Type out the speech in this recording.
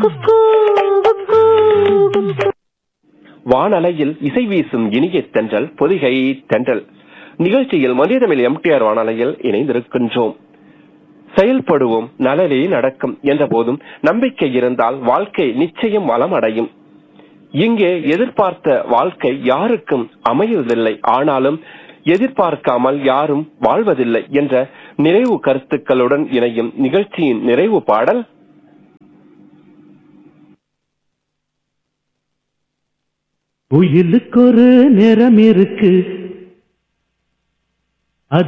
வானலையில் இசை வீசும் இனிய தென்றல் பொதிகை தென்றல் நிகழ்ச்சியில் மதிய தமிழ் எம்டிஆர் வானலையில் இணைந்திருக்கின்றோம் செயல்படுவோம் நலனே நடக்கும் என்ற போதும் நம்பிக்கை இருந்தால் வாழ்க்கை நிச்சயம் வளம் அடையும் இங்கே எதிர்பார்த்த வாழ்க்கை யாருக்கும் அமைவதில்லை ஆனாலும் எதிர்பார்க்காமல் யாரும் வாழ்வதில்லை என்ற நிறைவு கருத்துக்களுடன் இணையும் நிகழ்ச்சியின் நிறைவு பாடல் புயலுக்கு ஒரு நிறம் இருக்கு